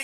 இது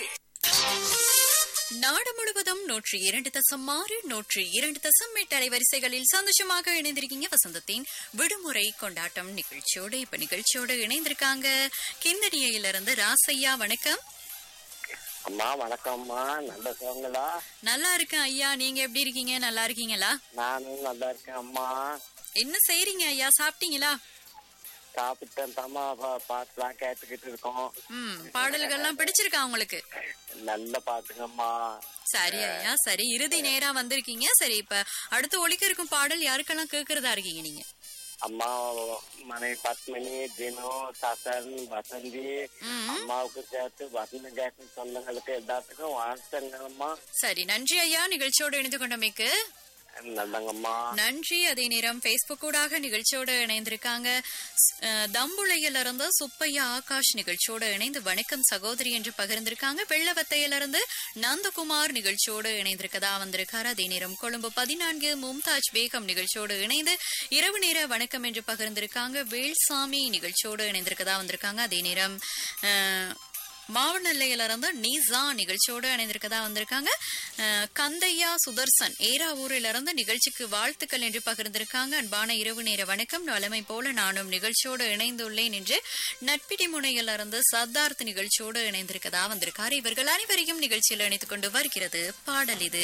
நாடு முழுவதும் நூற்றி இரண்டு தசம் ஆறு நூற்றி இரண்டு தசம் எட்டு அலைவரிசைகளில் சந்தோஷமாக இணைந்திருக்கீங்க வசந்தத்தின் விடுமுறை கொண்டாட்டம் நிகழ்ச்சியோடு இப்ப நிகழ்ச்சியோடு இணைந்திருக்காங்க கிந்தடியிலிருந்து ராசையா வணக்கம் அம்மா வணக்கம்மா நல்ல சோங்களா நல்லா இருக்கேன் ஐயா நீங்க எப்படி இருக்கீங்க நல்லா இருக்கீங்களா நானும் நல்லா இருக்கேன் அம்மா என்ன செய்றீங்க ஐயா சாப்பிட்டீங்களா சாப்பிட்டேன் தாம்மா பா- பாட்டுலாம் கேட்டுக்கிட்டு இருக்கோம் ம் பாடல்கள்லாம் பிடிச்சிருக்கா உங்களுக்கு நல்ல பாட்டுங்கம்மா சரி ஐயா சரி இறுதி நேரா வந்திருக்கீங்க சரி இப்ப அடுத்து ஒலிக்க இருக்கும் பாடல் யாருக்கெல்லாம் கேக்குறதா இருக்கீங்க நீங்க அம்மா மனை பத்மினி தினு சசன் வசந்தி ம். அம்மாவுக்கு சேர்த்து வசந்த கேட்டு சொந்தங்களுக்கு எல்லாத்துக்கும் வாழ்த்துங்கம்மா சரி நன்றி ஐயா நிகழ்ச்சியோடு இணைந்து கொண்டமைக்கு நல்லங்கம்மா நன்றி அதே நேரம் பேஸ்புக் ஊடாக நிகழ்ச்சியோடு இணைந்திருக்காங்க ஸ்- அஹ், தம்புளையில இருந்து சுப்பையா ஆகாஷ் நிகழ்ச்சியோடு இணைந்து வணக்கம் சகோதரி என்று பகிர்ந்திருக்காங்க வெள்ளவத்தையில இருந்து நந்தகுமார் நிகழ்ச்சியோடு இணைந்திருக்கதா வந்திருக்காரு அதே நேரம் கொழும்பு பதினான்கு மும்தாஜ் பேகம் நிகழ்ச்சியோடு இணைந்து இரவு நேர வணக்கம் என்று பகிர்ந்திருக்காங்க வேல்சாமி நிகழ்ச்சியோடு இணைந்திருக்கதா வந்திருக்காங்க அதே நேரம் அஹ், மாவனல்லையில இருந்து நீசா நிகழ்ச்சியோடு இணைந்திருக்கதா வந்திருக்காங்க அஹ், கந்தையா சுதர்சன் ஏராவூரில் இருந்து நிகழ்ச்சிக்கு வாழ்த்துக்கள் என்று பகிர்ந்திருக்காங்க அன்பான இரவு நேர வணக்கம் வளமை போல நானும் நிகழ்ச்சியோடு இணைந்துள்ளேன் என்று நட்பிடி முனையில இருந்து சத்தார்த் நிகழ்ச்சியோடு இணைந்திருக்கதா வந்திருக்காரு இவர்கள் அனைவரையும் நிகழ்ச்சியில் இணைத்துக் கொண்டு வருகிறது பாடல் இது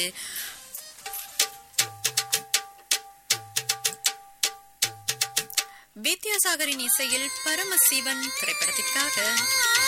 வித்யாசாகரின் இசையில் பரமசிவன் திரைப்படத்திற்காக